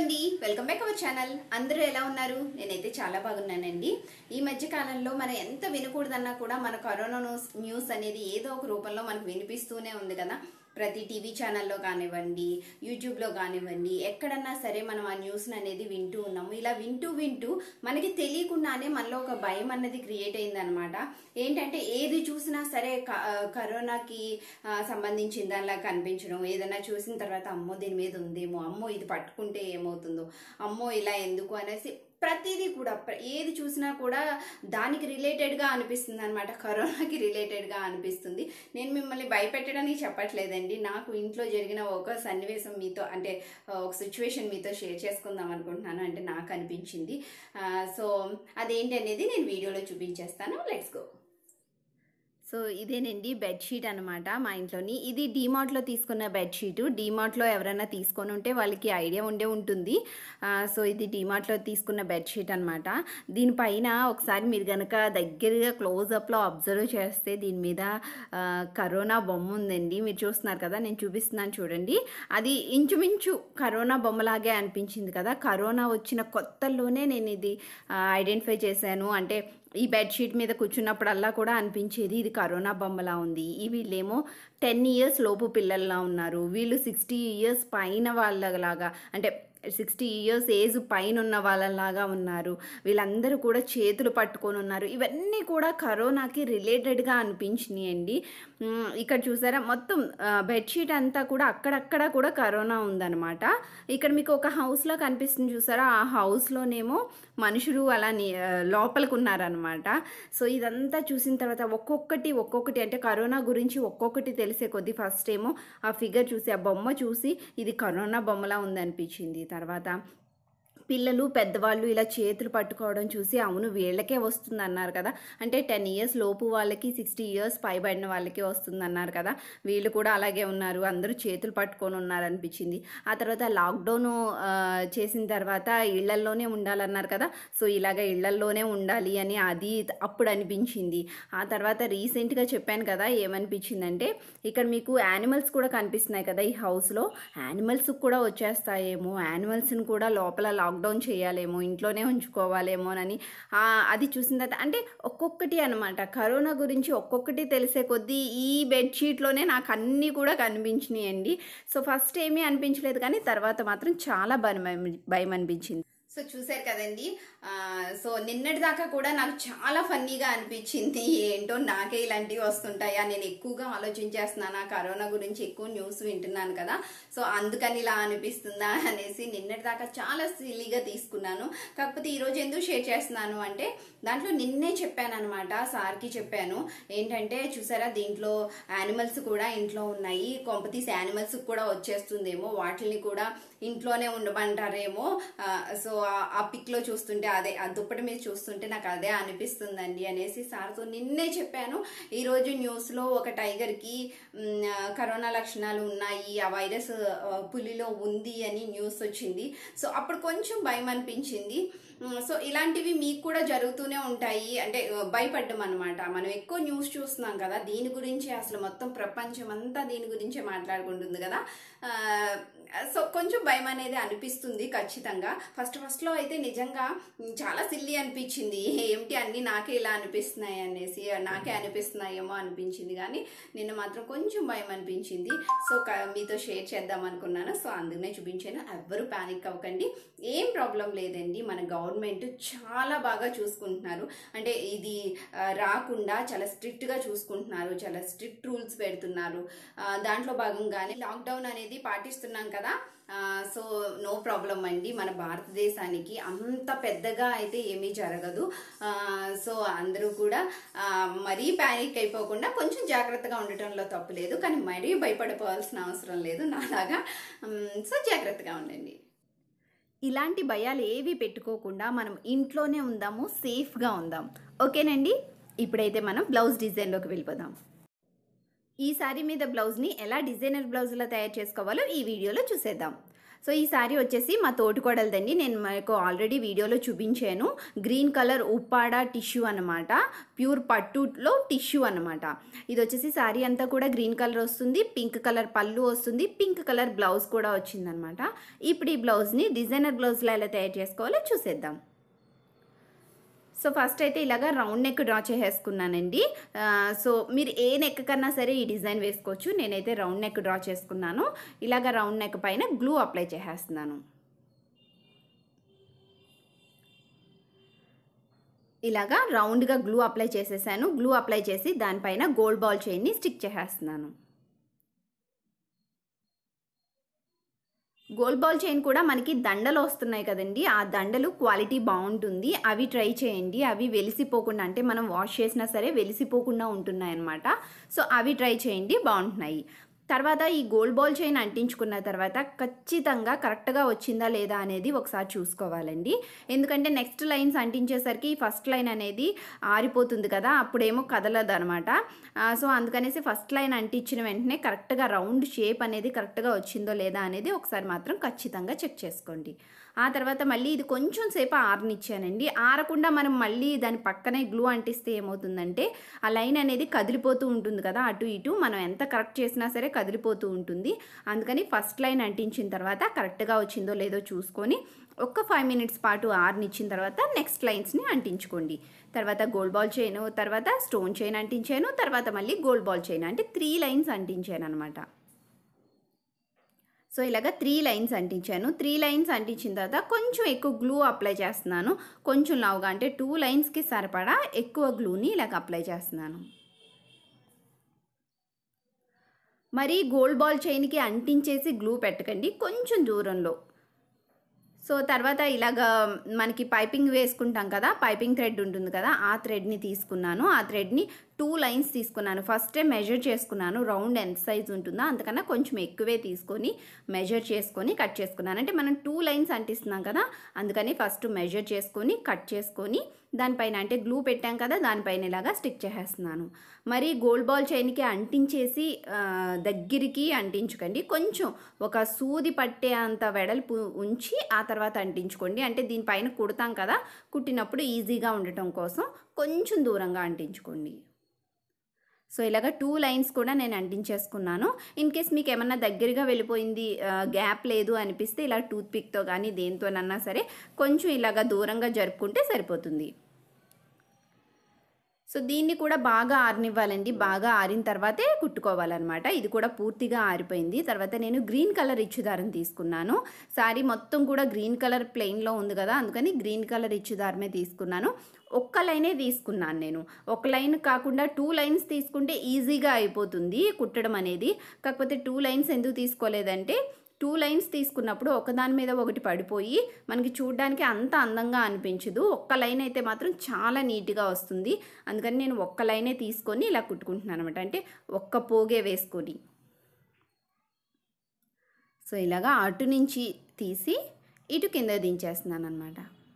అండి welcome back our channel అందరూ ఎలా ఉన్నారు నేనైతే చాలా బాగున్నానండి ఈ మధ్య కాలంలో మనం ఎంత వినకూడదన్నా కూడా మన కరోనా న్యూస్ న్యూస్ అనేది ఏదో ఒక రూపంలో మనకు వినిపిస్తూనే ఉంది కదా ప్రతి టీవీ ఛానల్లో కానివ్వండి యూట్యూబ్లో కానివ్వండి ఎక్కడన్నా సరే మనం ఆ న్యూస్ అనేది వింటూ ఉన్నాము ఇలా వింటూ వింటూ మనకి తెలియకుండానే మనలో ఒక భయం అన్నది క్రియేట్ అయిందనమాట ఏంటంటే ఏది చూసినా సరే క- ఆ, కరోనాకి ఆ, సంబంధించిన దానిలా కనిపించడం ఏదైనా చూసిన తర్వాత అమ్మో దీని మీద ఉందేమో అమ్మో ఇది పట్టుకుంటే ఏమవుతుందో అమ్మో ఇలా ఎందుకు అనేసి ప్రతిదీ కూడా ప్ర- ఏది చూసినా కూడా దానికి రిలేటెడ్గా అనిపిస్తుంది అనమాట కరోనాకి రిలేటెడ్గా అనిపిస్తుంది నేను మిమ్మల్ని భయపెట్టడానికి చెప్పట్లేదండి నాకు ఇంట్లో జరిగిన ఒక సన్నివేశం మీతో అంటే ఆ, ఒక సిచ్యువేషన్ మీతో షేర్ చేసుకుందాం అనుకుంటున్నాను అంటే నాకు అనిపించింది ఆ, సో అదేంటి అనేది నేను వీడియోలో చూపించేస్తాను లెట్స్ గో సో ఇదేనండి బెడ్షీట్ అనమాట మా ఇంట్లోని ఇది డీమార్ట్లో తీసుకున్న బెడ్షీట్ డీమార్ట్లో ఎవరైనా తీసుకొని ఉంటే వాళ్ళకి ఐడియా ఉండే ఉంటుంది ఆ, సో ఇది డీమార్ట్లో తీసుకున్న బెడ్షీట్ అనమాట దీనిపైన ఒకసారి మీరు కనుక దగ్గరగా క్లోజ్అప్లో అబ్జర్వ్ చేస్తే దీని మీద ఆ, కరోనా బొమ్మ ఉందండి మీరు చూస్తున్నారు కదా నేను చూపిస్తున్నాను చూడండి అది ఇంచుమించు కరోనా బొమ్మలాగే అనిపించింది కదా కరోనా వచ్చిన కొత్తలోనే నేను ఇది ఐడెంటిఫై చేశాను అంటే ఈ బెడ్షీట్ మీద కూర్చున్నప్పుడల్లా కూడా అనిపించేది ఇది కరోనా బొమ్మలా ఉంది ఈ వీళ్ళేమో టెన్ ఇయర్స్ లోపు పిల్లల్లా ఉన్నారు వీళ్ళు సిక్స్టీ ఇయర్స్ పైన వాళ్ళలాగా అంటే సిక్స్టీ ఇయర్స్ ఏజ్ పైన ఉన్న వాళ్ళలాగా ఉన్నారు వీళ్ళందరూ కూడా చేతులు పట్టుకొని ఉన్నారు ఇవన్నీ కూడా కరోనాకి రిలేటెడ్గా అనిపించినాయి అండి మ్, ఇక్కడ చూసారా మొత్తం ఆ, బెడ్షీట్ అంతా కూడా అక్కడక్కడ కూడా కరోనా ఉందన్నమాట ఇక్కడ మీకు ఒక హౌస్లో కనిపిస్తుంది చూసారా ఆ హౌస్లోనేమో మనుషులు అలా ని- ఆ, లోపలికి ఉన్నారనమాట సో ఇదంతా చూసిన తర్వాత ఒక్కొక్కటి ఒక్కొక్కటి అంటే కరోనా గురించి ఒక్కొక్కటి తెలిసే కొద్దీ ఫస్ట్ ఏమో ఆ ఫిగర్ చూసి ఆ బొమ్మ చూసి ఇది కరోనా బొమ్మలా ఉందనిపించింది తర్వాత పిల్లలు పెద్దవాళ్ళు ఇలా చేతులు పట్టుకోవడం చూసి అవును వీళ్ళకే వస్తుంది అన్నారు కదా అంటే టెన్ ఇయర్స్ లోపు వాళ్ళకి సిక్స్టీ ఇయర్స్ పైబడిన వాళ్ళకి వస్తుంది అన్నారు కదా వీళ్ళు కూడా అలాగే ఉన్నారు అందరూ చేతులు పట్టుకొని ఉన్నారు అనిపించింది ఆ తర్వాత లాక్డౌన్ ఆ, చేసిన తర్వాత ఇళ్లల్లోనే ఉండాలన్నారు కదా సో ఇలాగ ఇళ్లల్లోనే ఉండాలి అని అది అప్పుడు అనిపించింది ఆ తర్వాత రీసెంట్గా చెప్పాను కదా ఏమనిపించిందంటే ఇక్కడ మీకు యానిమల్స్ కూడా కనిపిస్తున్నాయి కదా ఈ హౌస్లో యానిమల్స్ కూడా వచ్చేస్తాయేమో యానిమల్స్ని కూడా లోపల లాక్డౌన్ చేయాలేమో ఇంట్లోనే ఉంచుకోవాలేమోనని ఆ, అది చూసిన తర్వాత అంటే ఒక్కొక్కటి అనమాట కరోనా గురించి ఒక్కొక్కటి తెలిసే కొద్దీ ఈ బెడ్షీట్లోనే నాకు అన్నీ కూడా కనిపించినాయి అండి సో ఫస్ట్ ఏమీ అనిపించలేదు కానీ తర్వాత మాత్రం చాలా భయం భయం అనిపించింది సో చూసారు కదండి ఆ, సో నిన్నటి దాకా కూడా నాకు చాలా ఫన్నీగా అనిపించింది ఏంటో నాకే ఇలాంటివి వస్తుంటాయా నేను ఎక్కువగా ఆలోచించేస్తున్నాను ఆ కరోనా గురించి ఎక్కువ న్యూస్ వింటున్నాను కదా సో అందుకని ఇలా అనిపిస్తుందా అనేసి నిన్నటి దాకా చాలా సిల్లీగా తీసుకున్నాను కాకపోతే ఈరోజు ఎందుకు షేర్ చేస్తున్నాను అంటే దాంట్లో నిన్నే చెప్పాను అనమాట సార్కి చెప్పాను ఏంటంటే చూసారా దీంట్లో యానిమల్స్ కూడా ఇంట్లో ఉన్నాయి కొంపతీసి యానిమల్స్ కూడా వచ్చేస్తుందేమో వాటిని కూడా ఇంట్లోనే ఉండమంటారేమో ఆ, సో ఆ- ఆ పిక్ లో చూస్తుంటే అదే ఆ దుప్పటి మీద చూస్తుంటే నాకు అదే అనిపిస్తుందండి అనేసి సార్తో నిన్నే చెప్పాను ఈ రోజు న్యూస్ లో ఒక టైగర్ కి మ్, ఆ, కరోనా లక్షణాలు ఉన్నాయి ఆ వైరస్ ఆ, పులిలో ఉంది అని న్యూస్ వచ్చింది సో అప్పుడు కొంచెం భయం అనిపించింది మ్, సో ఇలాంటివి మీకు కూడా జరుగుతూనే ఉంటాయి అంటే ఆ, భయపడ్డం అనమాట మనం ఎక్కువ న్యూస్ చూస్తున్నాం కదా దీని గురించి అసలు మొత్తం ప్రపంచం అంతా దీని గురించే మాట్లాడుకుంటుంది కదా ఆ, సో కొంచెం భయం అనేది అనిపిస్తుంది ఖచ్చితంగా ఫస్ట్ ఫస్ట్ లో అయితే నిజంగా మ్, చాలా సిల్లి అనిపించింది ఏమిటి అన్ని నాకే ఇలా అనిపిస్తున్నాయి అనేసి నాకే అనిపిస్తున్నాయేమో అనిపించింది కానీ నిన్న మాత్రం కొంచెం భయం అనిపించింది సో క- మీతో షేర్ చేద్దాం అనుకున్నాను సో అందుకనే చూపించాను ఎవ్వరు ప్యానిక్ అవ్వకండి ఏం ప్రాబ్లం లేదండి మన గవర్నమెంట్ చాలా బాగా చూసుకుంటున్నారు అంటే ఇది ఆ, రాకుండా చాలా స్ట్రిక్ట్ గా చూసుకుంటున్నారు చాలా స్ట్రిక్ట్ రూల్స్ పెడుతున్నారు ఆ, దాంట్లో భాగంగానే లాక్డౌన్ అనేది పాటిస్తున్నాం కదా ఆ, సో నో ప్రాబ్లం అండి మన భారతదేశానికి అంత పెద్దగా అయితే ఏమీ జరగదు ఆ, సో అందరూ కూడా ఆ, మరీ ప్యానిక్ అయిపోకుండా కొంచెం జాగ్రత్తగా ఉండటంలో తప్పు లేదు కానీ మరీ భయపడిపోవాల్సిన అవసరం లేదు నాలాగా ఉమ్, సో జాగ్రత్తగా ఉండండి ఇలాంటి భయాలు ఏవి పెట్టుకోకుండా మనం ఇంట్లోనే ఉందాము సేఫ్గా ఉందాం ఓకేనండి ఇప్పుడైతే మనం బ్లౌజ్ డిజైన్లోకి వెళ్ళిపోదాం ఈ శారీ మీద బ్లౌజ్ని ఎలా డిజైనర్ బ్లౌజ్లో తయారు చేసుకోవాలో ఈ వీడియోలో చూసేద్దాం సో ఈ శారీ వచ్చేసి మా తోటికోడలదండి నేను మీకు ఆల్రెడీ వీడియోలో చూపించాను గ్రీన్ కలర్ ఉప్పాడ టిష్యూ అనమాట ప్యూర్ పట్టులో టిష్యూ అనమాట ఇది వచ్చేసి శారీ అంతా కూడా గ్రీన్ కలర్ వస్తుంది పింక్ కలర్ పళ్ళు వస్తుంది పింక్ కలర్ బ్లౌజ్ కూడా వచ్చిందనమాట ఇప్పుడు ఈ బ్లౌజ్ని డిజైనర్ బ్లౌజ్లో ఎలా తయారు చేసుకోవాలో చూసేద్దాం సో ఫస్ట్ అయితే ఇలాగా రౌండ్ నెక్ డ్రా చేసేసుకున్నానండి ఆ, సో మీరు ఏ నెక్ కన్నా సరే ఈ డిజైన్ వేసుకోవచ్చు నేనైతే రౌండ్ నెక్ డ్రా చేసుకున్నాను ఇలాగ రౌండ్ నెక్ పైన గ్లూ అప్లై చేసేస్తున్నాను ఇలాగా రౌండ్గా గ్లూ అప్లై చేసేసాను గ్లూ అప్లై చేసి దానిపైన గోల్డ్ బాల్ చైన్ని స్టిక్ చేసేస్తున్నాను గోల్డ్ బాల్ చైన్ కూడా మనకి దండలు వస్తున్నాయి కదండి ఆ దండలు క్వాలిటీ బాగుంటుంది అవి ట్రై చేయండి అవి వెలిసిపోకుండా అంటే మనం వాష్ చేసినా సరే వెలిసిపోకుండా ఉంటున్నాయి అన్నమాట సో అవి ట్రై చేయండి బాగుంటున్నాయి తర్వాత ఈ గోల్డ్ బాల్ చైన్ అంటించుకున్న తర్వాత ఖచ్చితంగా కరెక్ట్గా వచ్చిందా లేదా అనేది ఒకసారి చూసుకోవాలండి ఎందుకంటే నెక్స్ట్ లైన్స్ అంటించేసరికి ఫస్ట్ లైన్ అనేది ఆరిపోతుంది కదా అప్పుడేమో కదలదు అనమాట సో అందుకనేసి ఫస్ట్ లైన్ అంటించిన వెంటనే కరెక్ట్గా రౌండ్ షేప్ అనేది కరెక్ట్గా వచ్చిందో లేదా అనేది ఒకసారి మాత్రం ఖచ్చితంగా చెక్ చేసుకోండి ఆ తర్వాత మళ్ళీ ఇది కొంచెం సేపు ఆరనిచ్చానండి ఆరకుండా మనం మళ్ళీ దాని పక్కనే గ్లూ అంటిస్తే ఏమవుతుందంటే ఆ లైన్ అనేది కదిలిపోతూ ఉంటుంది కదా అటు ఇటు మనం ఎంత కరెక్ట్ చేసినా సరే కదిలిపోతూ ఉంటుంది అందుకని ఫస్ట్ లైన్ అంటించిన తర్వాత కరెక్ట్గా వచ్చిందో లేదో చూసుకొని ఒక్క ఫైవ్ మినిట్స్ పాటు ఆరనిచ్చిన తర్వాత నెక్స్ట్ లైన్స్ని అంటించుకోండి తర్వాత గోల్డ్ బాల్ చైన్ తర్వాత స్టోన్ చైన్ అంటించాను తర్వాత మళ్ళీ గోల్డ్ బాల్ చైన్ అంటే త్రీ లైన్స్ అంటించాను అనమాట సో ఇలాగ త్రీ లైన్స్ అంటించాను త్రీ లైన్స్ అంటించిన తర్వాత కొంచెం ఎక్కువ గ్లూ అప్లై చేస్తున్నాను కొంచెం లావుగా అంటే టూ లైన్స్కి సరిపడా ఎక్కువ గ్లూని ఇలాగ అప్లై చేస్తున్నాను మరి గోల్డ్ బాల్ చైన్కి అంటించేసి గ్లూ పెట్టకండి కొంచెం దూరంలో సో తర్వాత ఇలాగ మనకి పైపింగ్ వేసుకుంటాం కదా పైపింగ్ థ్రెడ్ ఉంటుంది కదా ఆ థ్రెడ్ని తీసుకున్నాను ఆ థ్రెడ్ని టూ లైన్స్ తీసుకున్నాను ఫస్టే మెజర్ చేసుకున్నాను రౌండ్ ఎంత సైజ్ ఉంటుందో అంతకన్నా కొంచెం ఎక్కువే తీసుకొని మెజర్ చేసుకొని కట్ చేసుకున్నాను అంటే మనం టూ లైన్స్ అంటిస్తున్నాం కదా అందుకని ఫస్ట్ మెజర్ చేసుకొని కట్ చేసుకొని దానిపైన అంటే గ్లూ పెట్టాం కదా దానిపైన ఇలాగా స్టిక్ చేసేస్తున్నాను మరి గోల్డ్ బాల్ చైన్కి అంటించేసి ఆ, దగ్గరికి అంటించకండి కొంచెం ఒక సూది పట్టే అంత వెడల్పు ఉంచి ఆ తర్వాత అంటించుకోండి అంటే దీనిపైన కుడతాం కదా కుట్టినప్పుడు ఈజీగా ఉండటం కోసం కొంచెం దూరంగా అంటించుకోండి సో ఇలాగ టూ లైన్స్ కూడా నేను అంటించేసుకున్నాను ఇన్ కేస్ మీకు ఏమన్నా దగ్గరగా వెళ్ళిపోయింది గ్యాప్ లేదు అనిపిస్తే ఇలా టూత్ పిక్తో కానీ దేనితోనన్నా సరే కొంచెం ఇలాగ దూరంగా జరుపుకుంటే సరిపోతుంది సో దీన్ని కూడా బాగా ఆరనివ్వాలండి బాగా ఆరిన తర్వాతే కుట్టుకోవాలన్నమాట ఇది కూడా పూర్తిగా ఆరిపోయింది తర్వాత నేను గ్రీన్ కలర్ ఇచ్చుదారం తీసుకున్నాను శారీ మొత్తం కూడా గ్రీన్ కలర్ ప్లెయిన్లో ఉంది కదా అందుకని గ్రీన్ కలర్ ఇచ్చుదారమే తీసుకున్నాను ఒక్క లైనే తీసుకున్నాను నేను ఒక లైన్ కాకుండా టూ లైన్స్ తీసుకుంటే ఈజీగా అయిపోతుంది కుట్టడం అనేది కాకపోతే టూ లైన్స్ ఎందుకు తీసుకోలేదంటే టూ లైన్స్ తీసుకున్నప్పుడు ఒకదాని మీద ఒకటి పడిపోయి మనకి చూడడానికి అంత అందంగా అనిపించదు ఒక్క లైన్ అయితే మాత్రం చాలా నీట్గా వస్తుంది అందుకని నేను ఒక్క లైనే తీసుకొని ఇలా కుట్టుకుంటున్నాను అనమాట అంటే ఒక్క పోగే వేసుకొని సో ఇలాగా అటు నుంచి తీసి ఇటు కింద దించేస్తున్నాను అనమాట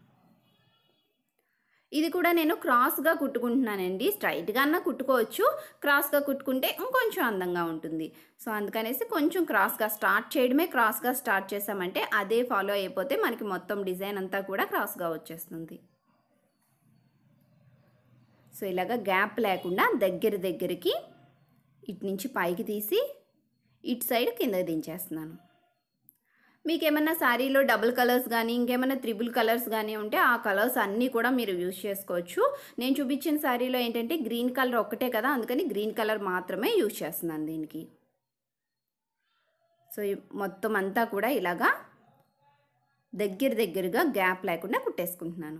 ఇది కూడా నేను క్రాస్గా కుట్టుకుంటున్నానండి స్ట్రైట్గా అన్నా కుట్టుకోవచ్చు క్రాస్గా కుట్టుకుంటే ఇంకొంచెం అందంగా ఉంటుంది సో అందుకనేసి కొంచెం క్రాస్గా స్టార్ట్ చేయడమే క్రాస్గా స్టార్ట్ చేసామంటే అదే ఫాలో అయిపోతే మనకి మొత్తం డిజైన్ అంతా కూడా క్రాస్గా వచ్చేస్తుంది సో ఇలాగ గ్యాప్ లేకుండా దగ్గర దగ్గరికి ఇటు నుంచి పైకి తీసి ఇటు సైడ్ కింద దించేస్తున్నాను మీకు ఏమైనా శారీలో డబుల్ కలర్స్ కానీ ఇంకేమైనా త్రిబుల్ కలర్స్ కానీ ఉంటే ఆ కలర్స్ అన్నీ కూడా మీరు యూజ్ చేసుకోవచ్చు నేను చూపించిన శారీలో ఏంటంటే గ్రీన్ కలర్ ఒక్కటే కదా అందుకని గ్రీన్ కలర్ మాత్రమే యూజ్ చేస్తున్నాను దీనికి సో ఈ మొత్తం అంతా కూడా ఇలాగా దగ్గర దగ్గరగా గ్యాప్ లేకుండా కుట్టేసుకుంటున్నాను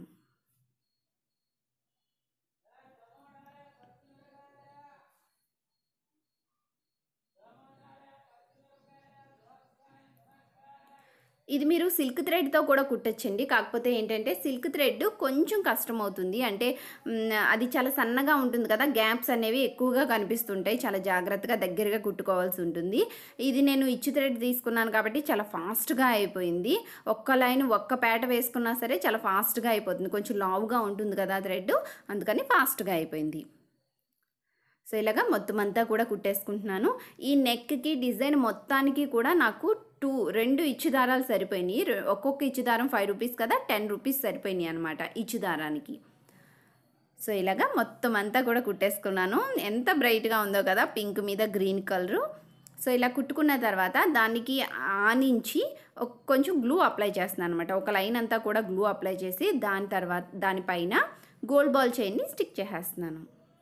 ఇది మీరు సిల్క్ థ్రెడ్తో కూడా కుట్టచ్చండి కాకపోతే ఏంటంటే సిల్క్ థ్రెడ్ కొంచెం కష్టం అవుతుంది అంటే మ్, అది చాలా సన్నగా ఉంటుంది కదా గ్యాప్స్ అనేవి ఎక్కువగా కనిపిస్తుంటాయి చాలా జాగ్రత్తగా దగ్గరగా కుట్టుకోవాల్సి ఉంటుంది ఇది నేను ఇచ్చి థ్రెడ్ తీసుకున్నాను కాబట్టి చాలా ఫాస్ట్గా అయిపోయింది ఒక్క లైన్ ఒక్క పేట వేసుకున్నా సరే చాలా ఫాస్ట్గా అయిపోతుంది కొంచెం లావుగా ఉంటుంది కదా థ్రెడ్ అందుకని ఫాస్ట్గా అయిపోయింది సో ఇలాగా మొత్తం అంతా కూడా కుట్టేసుకుంటున్నాను ఈ నెక్కి డిజైన్ మొత్తానికి కూడా నాకు టూ రెండు ఇచ్చి దారాలు సరిపోయినాయి రె- ఒక్కొక్క ఇచ్చి దారం ఫైవ్ రూపీస్ కదా టెన్ రూపీస్ సరిపోయినాయి అనమాట ఇచ్చి దారానికి సో ఇలాగా మొత్తం అంతా కూడా కుట్టేసుకున్నాను ఎంత బ్రైట్గా ఉందో కదా పింక్ మీద గ్రీన్ కలరు సో ఇలా కుట్టుకున్న తర్వాత దానికి ఆనించి ఒక- కొంచెం గ్లూ అప్లై చేస్తున్నాను అనమాట ఒక లైన్ అంతా కూడా గ్లూ అప్లై చేసి దాని తర్వాత దానిపైన గోల్డ్ బాల్ చైన్ని స్టిక్ చేసేస్తున్నాను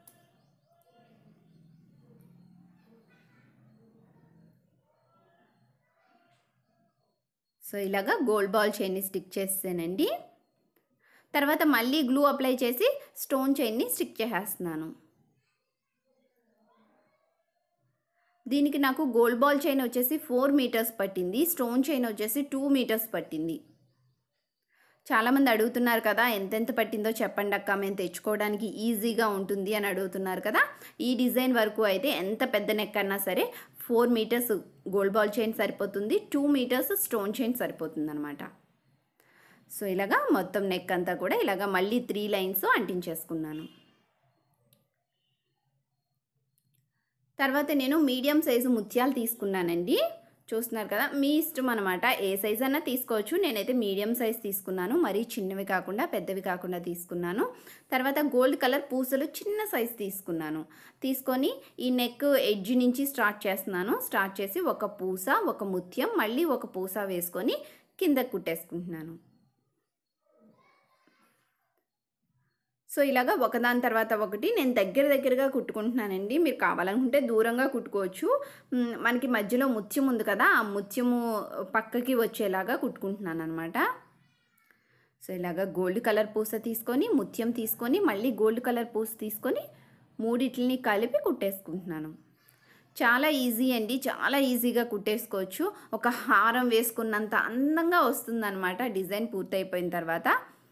సో ఇలాగా గోల్డ్ బాల్ చైన్ని స్టిక్ చేసానండి తర్వాత మళ్ళీ గ్లూ అప్లై చేసి స్టోన్ చైన్ని స్టిక్ చేసేస్తున్నాను దీనికి నాకు గోల్డ్ బాల్ చైన్ వచ్చేసి ఫోర్ మీటర్స్ పట్టింది స్టోన్ చైన్ వచ్చేసి టూ మీటర్స్ పట్టింది చాలామంది అడుగుతున్నారు కదా ఎంతెంత పట్టిందో చెప్పండి అక్క మేము తెచ్చుకోవడానికి ఈజీగా ఉంటుంది అని అడుగుతున్నారు కదా ఈ డిజైన్ వరకు అయితే ఎంత పెద్ద నెక్ అన్నా సరే four metres gold ball chain సరిపోతుంది టూ మీటర్స్ స్టోన్ చైన్ సరిపోతుంది అనమాట సో ఇలాగా మొత్తం నెక్ అంతా కూడా ఇలాగా మళ్ళీ త్రీ లైన్స్ అంటించేసుకున్నాను తర్వాత నేను మీడియం సైజు ముత్యాలు తీసుకున్నానండి చూస్తున్నారు కదా మీ ఇష్టం అనమాట ఏ సైజ్ అన్నా తీసుకోవచ్చు నేనైతే మీడియం సైజ్ తీసుకున్నాను మరీ చిన్నవి కాకుండా పెద్దవి కాకుండా తీసుకున్నాను తర్వాత గోల్డ్ కలర్ పూసలు చిన్న సైజ్ తీసుకున్నాను తీసుకొని ఈ నెక్ ఎడ్జ్ నుంచి స్టార్ట్ చేస్తున్నాను స్టార్ట్ చేసి ఒక పూస ఒక ముత్యం మళ్ళీ ఒక పూస వేసుకొని కింద కుట్టేసుకుంటున్నాను సో ఇలాగా ఒకదాని తర్వాత ఒకటి నేను దగ్గర దగ్గరగా కుట్టుకుంటున్నానండి మీరు కావాలనుకుంటే దూరంగా కుట్టుకోవచ్చు మ్, మనకి మధ్యలో ముత్యం ఉంది కదా ఆ ముత్యము పక్కకి వచ్చేలాగా కుట్టుకుంటున్నాను అనమాట సో ఇలాగా గోల్డ్ కలర్ పూస తీసుకొని ముత్యం తీసుకొని మళ్ళీ గోల్డ్ కలర్ పూస తీసుకొని మూడిట్లని కలిపి కుట్టేసుకుంటున్నాను చాలా ఈజీ అండి చాలా ఈజీగా కుట్టేసుకోవచ్చు ఒక హారం వేసుకున్నంత అందంగా వస్తుందన్నమాట డిజైన్ పూర్తయిపోయిన తర్వాత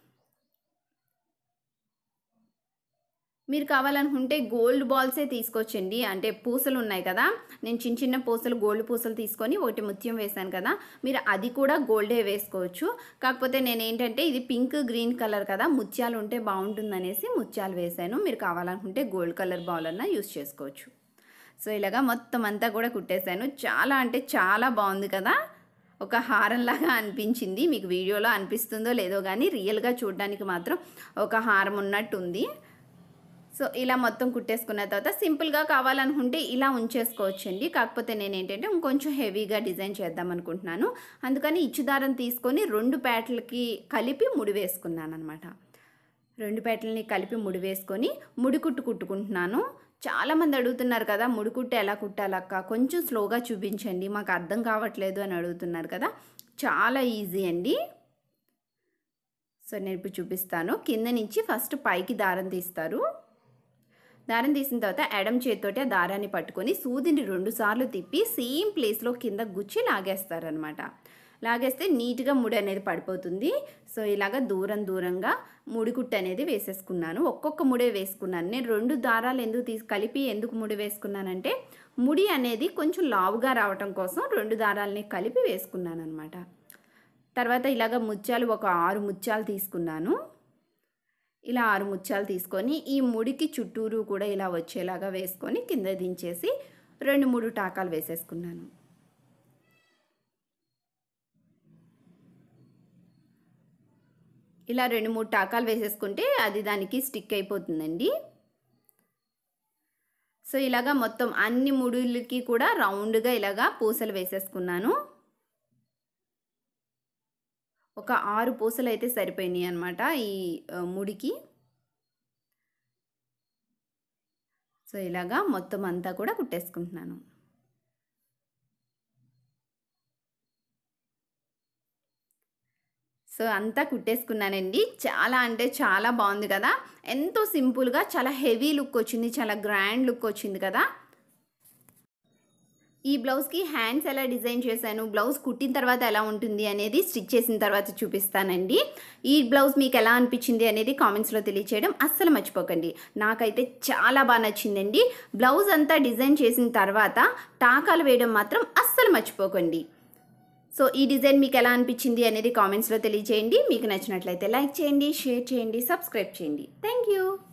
మీరు కావాలనుకుంటే గోల్డ్ బాల్సే తీసుకొచ్చండి అంటే పూసలు ఉన్నాయి కదా నేను చిన్న చిన్న పూసలు గోల్డ్ పూసలు తీసుకొని ఒకటి ముత్యం వేశాను కదా మీరు అది కూడా గోల్డే వేసుకోవచ్చు కాకపోతే నేను ఏంటంటే ఇది పింక్ గ్రీన్ కలర్ కదా ముత్యాలు ఉంటే బాగుంటుందనేసి ముత్యాలు వేశాను మీరు కావాలనుకుంటే గోల్డ్ కలర్ బాల్ అన్నా యూస్ చేసుకోవచ్చు సో ఇలాగా మొత్తం అంతా కూడా కుట్టేశాను చాలా అంటే చాలా బాగుంది కదా ఒక హారంలాగా అనిపించింది మీకు వీడియోలో అనిపిస్తుందో లేదో కానీ రియల్గా చూడడానికి మాత్రం ఒక హారం ఉన్నట్టు ఉంది సో ఇలా మొత్తం కుట్టేసుకున్న తర్వాత సింపుల్గా కావాలనుకుంటే ఇలా ఉంచేసుకోవచ్చండి కాకపోతే నేను ఏంటంటే ఇంకొంచెం హెవీగా డిజైన్ చేద్దాం అనుకుంటున్నాను అందుకని ఇచ్చుదారం తీసుకొని రెండు ప్యాట్లకి కలిపి ముడి వేసుకున్నాను అనమాట రెండు పేటల్ని కలిపి ముడి వేసుకొని ముడి కుట్టు కుట్టుకుంటున్నాను చాలామంది అడుగుతున్నారు కదా ముడి కుట్టు ఎలా కుట్టాలక్క కొంచెం స్లోగా చూపించండి మాకు అర్థం కావట్లేదు అని అడుగుతున్నారు కదా చాలా ఈజీ అండి సో నేను ఇప్పుడు చూపిస్తాను కింద నుంచి ఫస్ట్ పైకి దారం తీస్తారు దారం తీసిన తర్వాత ఎడం చేతితోటి ఆ దారాన్ని పట్టుకొని సూదిని రెండు సార్లు తిప్పి సేమ్ ప్లేస్లో కింద గుచ్చి లాగేస్తారనమాట లాగేస్తే నీట్గా ముడి అనేది పడిపోతుంది సో ఇలాగ దూరం దూరంగా ముడికుట్టు అనేది వేసేసుకున్నాను ఒక్కొక్క ముడే వేసుకున్నాను నేను రెండు దారాలు ఎందుకు తీసి కలిపి ఎందుకు ముడి వేసుకున్నానంటే ముడి అనేది కొంచెం లావుగా రావటం కోసం రెండు దారాలని కలిపి వేసుకున్నాను అనమాట తర్వాత ఇలాగ ముత్యాలు ఒక ఆరు ముత్యాలు తీసుకున్నాను ఇలా ఆరు ముత్యాలు తీసుకొని ఈ ముడికి చుట్టూరు కూడా ఇలా వచ్చేలాగా వేసుకొని కింద దించేసి రెండు మూడు టాకాలు వేసేసుకున్నాను ఇలా రెండు మూడు టాకాలు వేసేసుకుంటే అది దానికి స్టిక్ అయిపోతుందండి సో ఇలాగా మొత్తం అన్ని ముడులకి కూడా రౌండ్గా ఇలాగా పూసలు వేసేసుకున్నాను ఒక ఆరు పూసలు అయితే సరిపోయినాయి అనమాట ఈ ఆ, ముడికి సో ఇలాగా మొత్తం అంతా కూడా కుట్టేసుకుంటున్నాను సో అంతా కుట్టేసుకున్నానండి చాలా అంటే చాలా బాగుంది కదా ఎంతో సింపుల్గా చాలా హెవీ లుక్ వచ్చింది చాలా గ్రాండ్ లుక్ వచ్చింది కదా ఈ బ్లౌజ్కి హ్యాండ్స్ ఎలా డిజైన్ చేశాను బ్లౌజ్ కుట్టిన తర్వాత ఎలా ఉంటుంది అనేది స్టిచ్ చేసిన తర్వాత చూపిస్తానండి ఈ బ్లౌజ్ మీకు ఎలా అనిపించింది అనేది కామెంట్స్లో తెలియచేయడం అస్సలు మర్చిపోకండి నాకైతే చాలా బాగా నచ్చిందండి బ్లౌజ్ అంతా డిజైన్ చేసిన తర్వాత టాకాలు వేయడం మాత్రం అస్సలు మర్చిపోకండి సో ఈ డిజైన్ మీకు ఎలా అనిపించింది అనేది కామెంట్స్లో తెలియచేయండి మీకు నచ్చినట్లయితే లైక్ చేయండి షేర్ చేయండి సబ్స్క్రైబ్ చేయండి థ్యాంక్ యూ